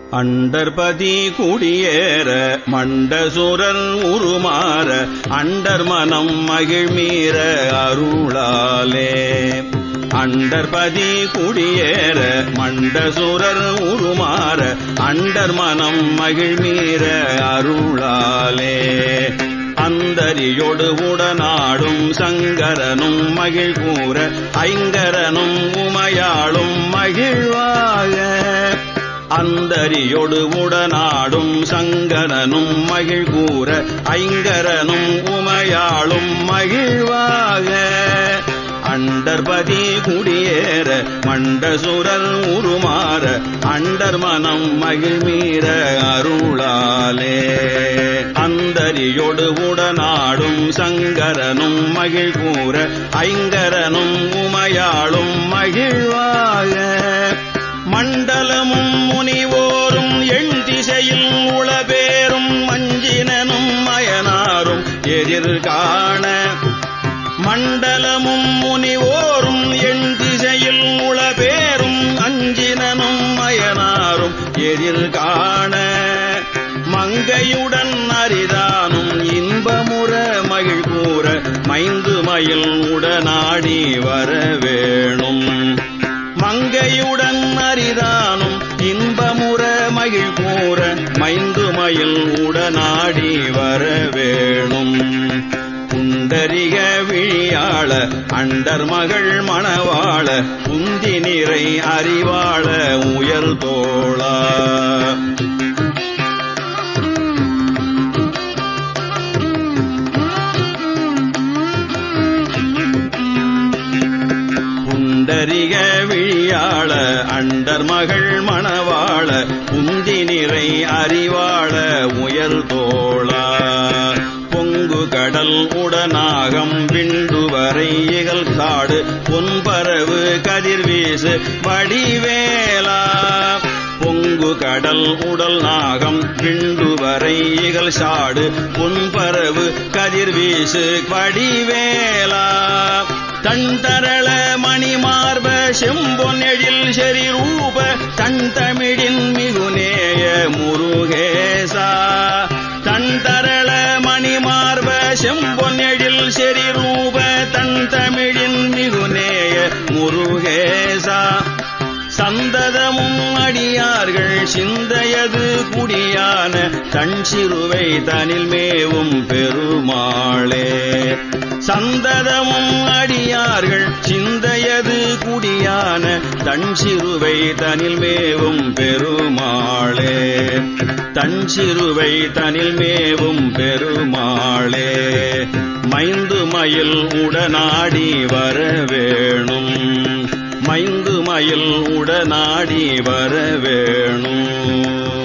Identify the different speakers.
Speaker 1: அண்டர்பதி குடியேற மண்டசுரர் உருமாற அண்டர் மனம் மகிழ்மீற அருளாலே அண்டர்பதி குடியேற மண்டசுரர் உருமாற அண்டர் மனம் மகிழ்மீற அருளாலே அந்தரியோடு உடனாடும் சங்கரனும் மகிழ் கூற ஐங்கரனும் உமையாளும் மகிழ்வாக அந்தரியோடு உடனாடும் சங்கரனும் மகிழ் கூற ஐங்கரனும் உமையாளும் மகிழ்வாக அண்டர்பதி குடியேற மண்டசுரல் உருமாற அண்டர் மனம் மகிழ்மீற அருளாலே அந்தரியோடு உடனாடும் சங்கரனும் மகிழ் கூற ஐங்கரனும் உமையாளும் மகிழ்வாக மண்டலமும் முனிவோரும் எண் திசையில் உளபேரும் மஞ்சினனும் மயனாரும் எதிர்காண மண்டலமும் முனிவோரும் எண் திசையில் உளபேரும் அஞ்சினனும் மயனாரும் எதிர்காண மங்கையுடன் அரிதானும் இன்பமுற மகிழ் கூற மைந்து மயில் உடனாடி வர வேணும் மங்கையுடன் அரிதானும் இன்பமுற மகிழ் கூற மைந்து மயில் உடனாடி வர வேணும் புண்டரிக விழியாள அண்டர் மகள் மணவாள குந்தி நிறை அறிவாள உயர் தோளா புண்டரிக விழியாள அண்டர் மகள் மணவாள குந்தி நிறை அறிவாள உயர் தோளா பொங்கு கடல் உடனாகம் விண்டு வரை இகல் காடு பொன்பரவு கதிர்வீசு வடிவேலா பொங்கு கடல் உடல் நாகம் விண்டு வரை இகல் சாடு பொன்பரவு கதிர்வீசு வடிவேலா தன் தரள மணிமார்ப செம்பொன்னெழில் செறி ரூப தன் தமிழின் மிகுநேய முருகேசா தன் தரள மணிமார்ப செம்பொன்னெழில் செறி ரூப தன் தமிழின் மிகுநேய முருகேசா சந்ததமும் அடியார்கள் சிந்தையது குடியான தன் சிறுவை தனில் மேவும் பெருமாளே சந்ததமும் அடியார்கள் சிந்தையது குடியான தன் சிறுவை தனில் மேவும் பெருமாளே தன் சிறுவை தனில் மேவும் பெருமாளே மைந்து மயில் உடனாடி வர வேணும் மைந்து மயில் உடனாடி வர வேணும்